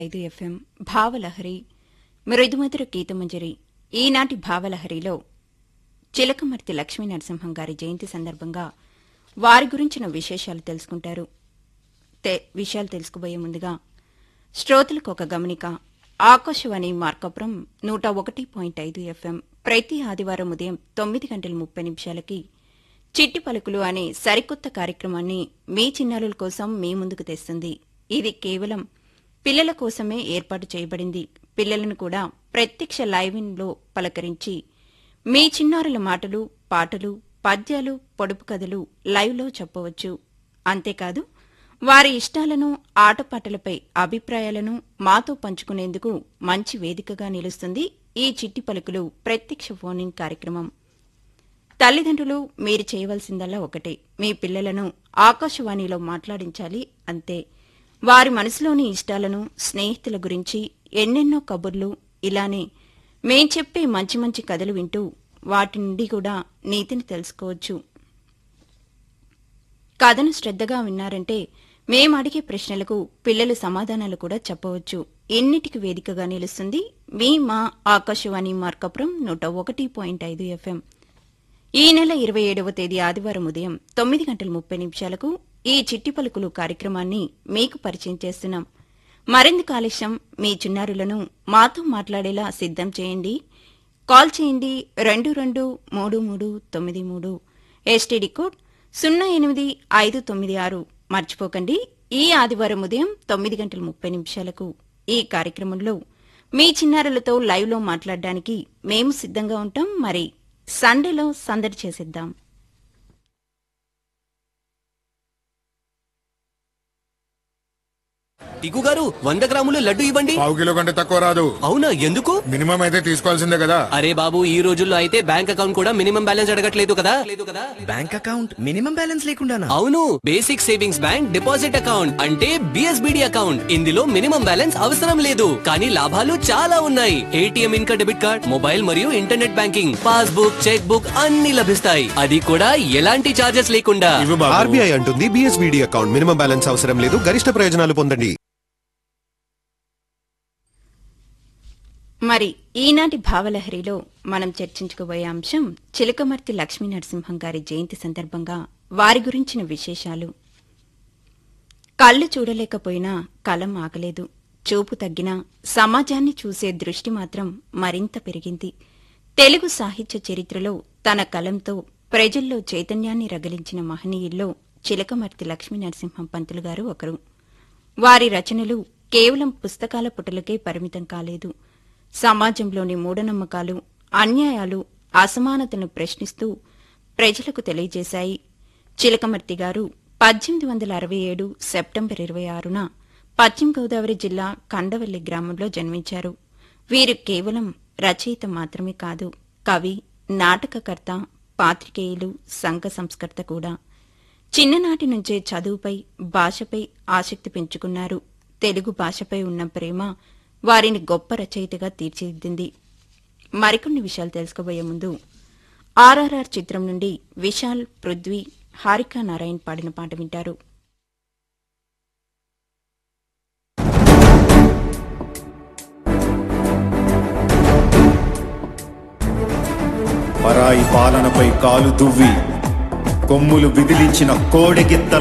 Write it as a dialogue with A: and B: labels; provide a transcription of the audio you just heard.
A: ఐదు ఎఫ్ఎం భావలహరి మృదుమధుర గీతమంజరి ఈనాటి భావలహరిలో చిలకమర్తి లక్ష్మీ నరసింహం గారి జయంతి సందర్భంగా వారి గురించిన విశేషాలు తెలుసుకుంటారు తె- విషయాలు తెలుసుకుపోయే ముందుగా శ్రోతలకు ఒక గమనిక ఆకాశవాణి మార్కపురం నూట ఒకటి పాయింట్ ఐదు ఎఫ్ఎం ప్రతి ఆదివారం ఉదయం తొమ్మిది గంటల ముప్పై నిమిషాలకి చిట్టి పలుకులు అనే సరికొత్త కార్యక్రమాన్ని మీ చిన్నారుల కోసం మీ ముందుకు తెస్తుంది ఇది కేవలం పిల్లల కోసమే ఏర్పాటు చేయబడింది పిల్లలను కూడా ప్రత్యక్ష లైవ్లో పలకరించి మీ చిన్నారుల మాటలు పాటలు పద్యాలు పొడుపు కథలు లైవ్లో చెప్పవచ్చు అంతేకాదు వారి ఇష్టాలను ఆటపాటలపై అభిప్రాయాలను మాతో పంచుకునేందుకు మంచి వేదికగా నిలుస్తుంది ఈ చిట్టి పలుకులు ప్రత్యక్ష ఫోన్ కార్యక్రమం తల్లిదండ్రులు మీరు చేయవలసిందల్లా ఒకటే మీ పిల్లలను ఆకాశవాణిలో మాట్లాడించాలి అంతే వారి మనసులోని ఇష్టాలను స్నేహితుల గురించి ఎన్నెన్నో కబుర్లు ఇలానే మేం చెప్పే మంచి మంచి కథలు వింటూ వాటి నుండి కూడా నీతిని తెలుసుకోవచ్చు కథను శ్రద్ధగా విన్నారంటే మేం అడిగే ప్రశ్నలకు పిల్లలు సమాధానాలు కూడా చెప్పవచ్చు ఎన్నిటికి వేదికగా నిలుస్తుంది మీ మా ఆకాశవాణి మార్కపురం నూట ఒకటి పాయింట్ ఐదు ఎఫ్ఎం ఈ నెల ఇరవై ఏడవ తేదీ ఆదివారం ఉదయం తొమ్మిది గంటల ముప్పై నిమిషాలకు ఈ చిట్టి పలుకులు కార్యక్రమాన్ని మీకు పరిచయం చేస్తున్నాం మరింత ఆలస్యం మీ చిన్నారులను మాతో మాట్లాడేలా సిద్ధం చేయండి కాల్ చేయండి రెండు రెండు మూడు మూడు తొమ్మిది మూడు ఎస్టీడీ కోడ్ సున్నా ఎనిమిది ఐదు తొమ్మిది ఆరు మర్చిపోకండి ఈ ఆదివారం ఉదయం తొమ్మిది గంటల ముప్పై నిమిషాలకు ఈ కార్యక్రమంలో మీ చిన్నారులతో లైవ్లో మాట్లాడడానికి మేము సిద్ధంగా ఉంటాం మరి సండేలో సందడి చేసేద్దాం
B: టికు గారు వంద గ్రాములు లడ్డు ఇవ్వండి
C: పావు కిలో కంటే తక్కువ రాదు
B: అవునా ఎందుకు
C: మినిమం అయితే తీసుకోవాల్సిందే కదా
B: అరే బాబు ఈ రోజుల్లో అయితే బ్యాంక్ అకౌంట్ కూడా మినిమం బ్యాలెన్స్ అడగట్లేదు కదా లేదు కదా
D: బ్యాంక్ అకౌంట్ మినిమం బ్యాలెన్స్ లేకుండానా
B: అవును basic savings bank deposit account అంటే బిఎస్బిడి అకౌంట్ ఇందులో మినిమం బ్యాలెన్స్ అవసరం లేదు కానీ లాభాలు చాలా ఉన్నాయి ఏటీఎం ఇంకా డెబిట్ కార్డ్ మొబైల్ మరియు internet banking passbook cheque book అన్ని లభిస్తాయి అది కూడా ఎలాంటి చార్జెస్ లేకుండా
C: ఇవ్వు బాబు
E: ఆర్బీఐ అంటుంది బిఎస్బిడి అకౌంట్ మినిమం బ్యాలెన్స్ అవసరం లేదు గరిష్ట ప్రయోజనాలు పొందండి
A: మరి ఈనాటి భావలహరిలో మనం చర్చించుకోబోయే అంశం చిలకమర్తి లక్ష్మీ నరసింహం గారి జయంతి సందర్భంగా వారి గురించిన విశేషాలు కళ్ళు చూడలేకపోయినా కలం ఆగలేదు చూపు తగ్గినా సమాజాన్ని చూసే దృష్టి మాత్రం మరింత పెరిగింది తెలుగు సాహిత్య చరిత్రలో తన కలంతో ప్రజల్లో చైతన్యాన్ని రగిలించిన మహనీయుల్లో చిలకమర్తి లక్ష్మీ నరసింహం పంతులు గారు ఒకరు వారి రచనలు కేవలం పుస్తకాల పుటలకే పరిమితం కాలేదు సమాజంలోని మూఢనమ్మకాలు అన్యాయాలు అసమానతను ప్రశ్నిస్తూ ప్రజలకు తెలియజేశాయి చిలకమర్తి గారు పద్దెనిమిది వందల అరవై ఏడు సెప్టెంబర్ ఇరవై ఆరున పశ్చిమ గోదావరి జిల్లా కండవల్లి గ్రామంలో జన్మించారు వీరు కేవలం రచయిత మాత్రమే కాదు కవి నాటకకర్త పాత్రికేయులు సంఘ సంస్కర్త కూడా చిన్ననాటి నుంచే చదువుపై భాషపై ఆసక్తి పెంచుకున్నారు తెలుగు భాషపై ఉన్న ప్రేమ వారిని గొప్ప రచయితగా తీర్చిదిద్దింది మరికొన్ని విషయాలు తెలుసుకోబోయే ముందు ఆర్ఆర్ఆర్ చిత్రం నుండి విశాల్ పృథ్వీ హారికా నారాయణ్ పాడిన పాట వింటారు
F: పరాయి పాలనపై కాలు దువ్వి కొమ్ములు విదిలించిన కోడెగిత్త